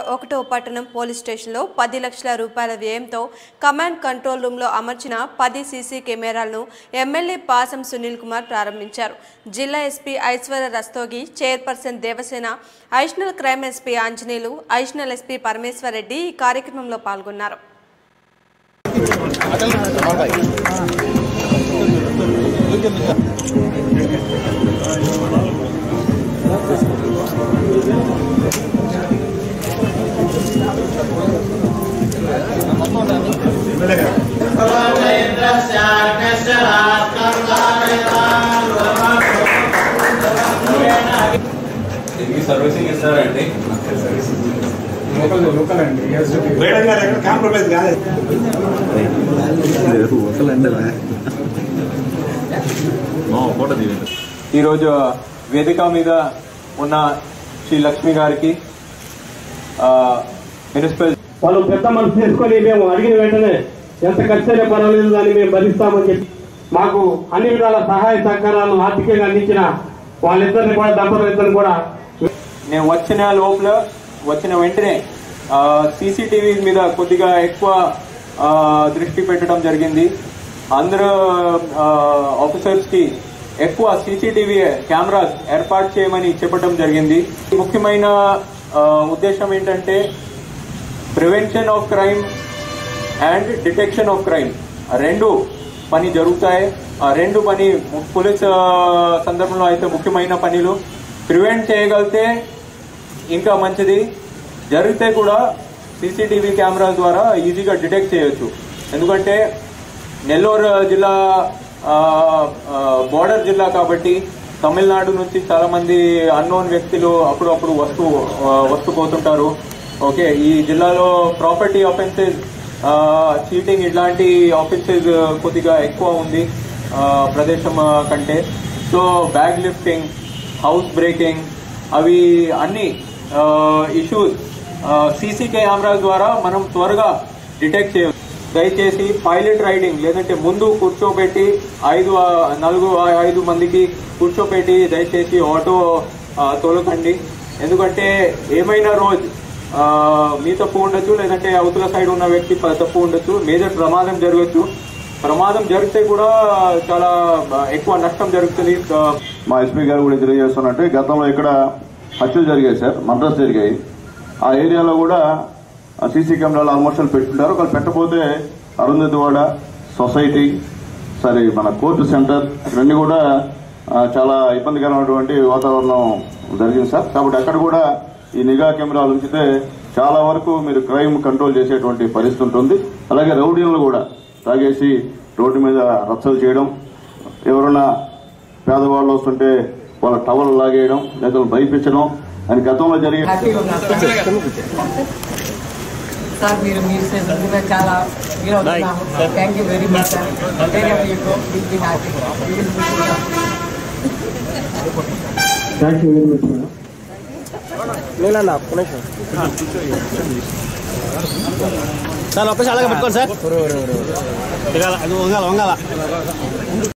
ఒకటో పట్టణం పోలీస్ స్టేషన్లో పది లక్షల రూపాయల వ్యయంతో కమాండ్ కంట్రోల్ రూమ్లో అమర్చిన పది సీసీ కెమెరాలను ఎమ్మెల్యే పాసం సునీల్ కుమార్ ప్రారంభించారు జిల్లా SP Aishwarya Rastogi chairperson Devasena additional crime SP Anjaneyulu additional SP Parameshwar Reddy ఈ కార్యక్రమంలో పాల్గొన్నారు దీనికి సర్వీసింగ్ ఇస్తారండి లోకల్ లోకల్ అండి మేడం గారు ఎక్కడ కాంప్రమైజ్ కాలేదు ఫోటో తీయండి ఈరోజు వేదిక మీద ఉన్న శ్రీ లక్ష్మి గారికి ఆ, మున్సిపల్ వాళ్ళు పెద్ద మనసు చేసుకొని మేము అడిగిన వెంటనే ఎంత ఖర్చు అయినా పర్వాలేదు దాన్ని మేము భరిస్తామని చెప్పి మాకు అన్ని విధాల సహాయ సహకారాలను ఆర్థికంగా అందించిన వాళ్ళిద్దరిని కూడా దంపతులిద్దరిని కూడా నేను వచ్చిన లోపల వచ్చిన వెంటనే సీసీటీవీ మీద కొద్దిగా ఎక్కువ ఆ, దృష్టి పెట్టడం జరిగింది అందరూ ఆఫీసర్స్ కి ఎక్కువ సీసీటీవీ కెమెరాస్ ఏర్పాటు చేయమని చెప్పడం జరిగింది ముఖ్యమైన ఆ, ఉద్దేశం ఏంటంటే prevention of crime and detection of crime రెండు పని జరుగుతాయి ఆ రెండు పని పోలీస్ ఆ, సందర్భంలో అయితే ముఖ్యమైన పనులు ప్రివెంట్ చేయగలిగితే ఇంకా మంచిది జరిగితే కూడా సీసీటీవీ కెమెరాల ద్వారా ఈజీగా డిటెక్ట్ చేయొచ్చు ఎందుకంటే నెల్లూరు జిల్లా బోర్డర్ జిల్లా కాబట్టి తమిళనాడు నుంచి చాలా మంది అన్నోన్ వ్యక్తులు అప్పుడప్పుడు వస్తూ ఆ, వస్తూ పోతుంటారు ఓకే ఈ జిల్లాలో ప్రాపర్టీ ఆఫెన్సెస్ చీటింగ్ ఇట్లాంటి ఆఫెన్సెస్ కొద్దిగా ఎక్కువ ఉంది ఆ, ప్రదేశం ఆ, కంటే so bag lifting house breaking అవి అన్ని ఇష్యూస్ సీసీ కెమెరాల ద్వారా మనం త్వరగా డిటెక్ట్ చేయవచ్చు దయచేసి పైలట్ రైడింగ్ లేదంటే ముందు కూర్చోబెట్టి ఐదు ఆ, నలుగు ఆ, ఐదు మందికి కూర్చోబెట్టి దయచేసి ఆటో ఆ, తోలకండి ఎందుకంటే ఏమైనా రోజు ఆ, మీ తప్పు ఉండొచ్చు లేదంటే అవతల సైడ్ ఉన్న వ్యక్తి ప- తప్పు ఉండొచ్చు మేజర్ ప్రమాదం జరగచ్చు ప్రమాదం జరిగితే కూడా చాలా ఆ, ఎక్కువ నష్టం జరుగుతుంది ఆ, మా ఎస్పీ గారు కూడా తెలియజేస్తున్నట్టు గతంలో ఇక్కడ హత్యలు జరిగాయి సార్ మద్రాసు జరిగాయి ఆ ఏరియాలో కూడా సీసీ కెమెరాలు ఆల్మోస్ట్ పెట్టుకుంటారు ఒకళ్ళు పెట్టకపోతే అరుంధతివాడ సొసైటీ సరే మన కోర్టు సెంటర్ ఇవన్నీ కూడా ఆ, చాలా ఇబ్బందికరమైనటువంటి వాతావరణం జరిగింది సార్ కాబట్టి అక్కడ కూడా ఈ నిఘా కెమెరాలు ఉంచితే చాలా వరకు మీరు క్రైమ్ కంట్రోల్ చేసేటువంటి పరిస్థితి ఉంటుంది అలాగే రౌడీలను కూడా తాగేసి రోడ్డు మీద రచ్చలు చేయడం ఎవరైనా పేదవాళ్ళు వస్తుంటే వాళ్ళ టవల్ లాగేయడం లేదా భయపించడం అని గతంలో జరిగే సార్ మీరు మీరు చేసినందుకు చాలా ఫీల్ అవుతున్నాము thank you very much sir very happy will be happy thank you very much madam sir ఒక్కసారి అలాగే పెట్టుకోండి సార్ వంగాల వంగాల